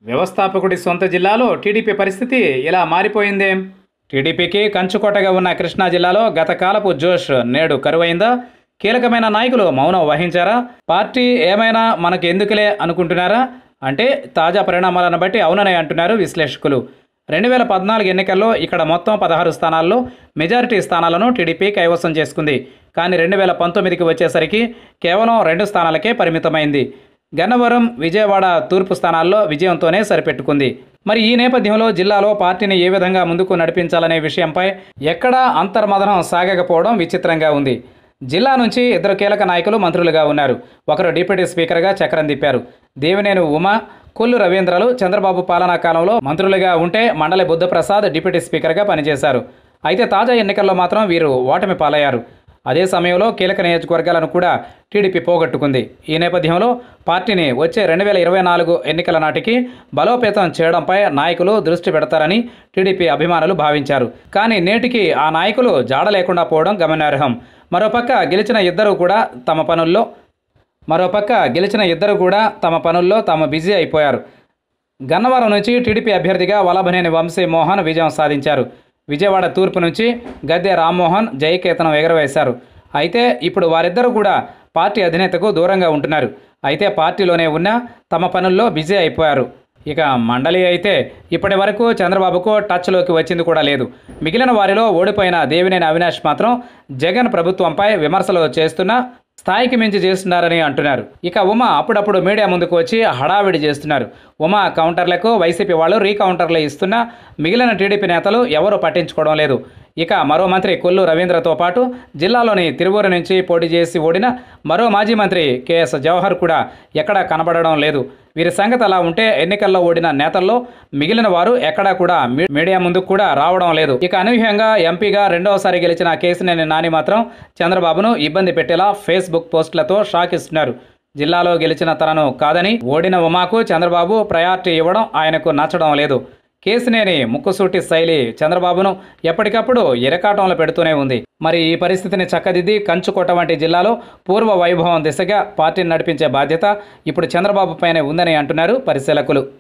వ్యవస్థాపకుడి సొంత జిల్లాలో టీడీపీ పరిస్థితి ఇలా మారిపోయిందేం టీడీపీకి కంచుకోటగా ఉన్న కృష్ణా జిల్లాలో గత కాలపు జోష్ నేడు కరువైందా కీలకమైన నాయకులు మౌనం వహించారా పార్టీ ఏమైనా మనకు ఎందుకులే అనుకుంటున్నారా అంటే తాజా పరిణామాలను బట్టి అవుననే అంటున్నారు విశ్లేషకులు రెండు వేల పద్నాలుగు ఎన్నికల్లో ఇక్కడ మొత్తం పదహారు స్థానాల్లో మెజారిటీ స్థానాలను టీడీపీ కైవసం చేసుకుంది కానీ రెండు వేల పంతొమ్మిదికి వచ్చేసరికి కేవలం రెండు స్థానాలకే పరిమితమైంది గన్నవరం విజయవాడ తూర్పు స్థానాల్లో విజయంతోనే సరిపెట్టుకుంది మరి ఈ నేపథ్యంలో జిల్లాలో పార్టీని ఏ విధంగా ముందుకు నడిపించాలనే విషయంపై ఎక్కడా అంతర్మదనం సాగకపోవడం విచిత్రంగా ఉంది జిల్లా నుంచి ఇద్దరు కీలక నాయకులు మంత్రులుగా ఉన్నారు ఒకరు డిప్యూటీ స్పీకర్గా చక్రం తిప్పారు దేవినేని ఉమా కొల్లు రవీంద్రలు చంద్రబాబు పాలనా కాలంలో మంత్రులుగా ఉంటే మండలి బుద్ధప్రసాద్ డిప్యూటీ స్పీకర్గా పనిచేశారు అయితే తాజా ఎన్నికల్లో మాత్రం వీరు ఓటమి పాలయ్యారు అదే సమయంలో కీలక నియోజకవర్గాలను కూడా టీడీపీ పోగొట్టుకుంది ఈ నేపథ్యంలో పార్టీని వచ్చే రెండు వేల ఇరవై నాలుగు ఎన్నికల నాటికి బలోపేతం చేయడంపై నాయకులు దృష్టి పెడతారని టీడీపీ అభిమానులు భావించారు కానీ నేటికి ఆ నాయకులు జాడ లేకుండా పోవడం గమనార్హం మరోపక్క గెలిచిన ఇద్దరు కూడా తమ పనుల్లో మరోపక్క గెలిచిన ఇద్దరు కూడా తమ పనుల్లో తాము బిజీ అయిపోయారు గన్నవరం నుంచి టీడీపీ అభ్యర్థిగా వల్లభనేని వంశీ మోహన్ విజయం సాధించారు విజయవాడ తూర్పు నుంచి గద్దె రామ్మోహన్ జయకేతనం ఎగరవేశారు అయితే ఇప్పుడు వారిద్దరూ కూడా పార్టీ అధినేతకు దూరంగా ఉంటున్నారు అయితే పార్టీలోనే ఉన్న తమ పనుల్లో బిజీ అయిపోయారు ఇక మండలి అయితే ఇప్పటి వరకు చంద్రబాబుకు టచ్లోకి వచ్చింది కూడా లేదు మిగిలిన వారిలో ఓడిపోయిన దేవినేని అవినాష్ మాత్రం జగన్ ప్రభుత్వంపై విమర్శలు చేస్తున్నా స్థాయికి మించి చేస్తున్నారని అంటున్నారు ఇక ఉమ అప్పుడప్పుడు మీడియా ముందుకు వచ్చి హడావిడి చేస్తున్నారు ఉమ కౌంటర్లకు వైసీపీ వాళ్ళు రీకౌంటర్లు ఇస్తున్నా మిగిలిన టీడీపీ నేతలు ఎవరూ పట్టించుకోవడం లేదు ఇక మరో మంత్రి కొల్లు రవీంద్రతో పాటు జిల్లాలోని తిరువూరు నుంచి పోటీ చేసి ఓడిన మరో మాజీ మంత్రి కెఎస్ జవహర్ కూడా ఎక్కడా కనబడడం లేదు వీరి సంగతి అలా ఉంటే ఎన్నికల్లో ఓడిన నేతల్లో మిగిలిన వారు ఎక్కడా కూడా మీ- మీడియా ముందుకు కూడా రావడం లేదు ఇక అనూహ్యంగా ఎంపీగా రెండవసారి గెలిచిన కేసినేని నాని మాత్రం చంద్రబాబును ఇబ్బంది పెట్టేలా ఫేస్బుక్ పోస్టులతో షాక్ ఇస్తున్నారు జిల్లాలో గెలిచిన తనను కాదని ఓడిన ఉమాకు చంద్రబాబు ప్రయారిటీ ఇవ్వడం ఆయనకు నచ్చడం లేదు కేసినేని ముక్కుసూటి శైలి చంద్రబాబును ఎప్పటికప్పుడు ఇరకాటంలో పెడుతూనే ఉంది మరి ఈ పరిస్థితిని చక్కదిద్ది కంచుకోట వంటి జిల్లాలో పూర్వ వైభవం దిశగా పార్టీని నడిపించే బాధ్యత ఇప్పుడు చంద్రబాబు పైనే ఉందని అంటున్నారు పరిశీలకులు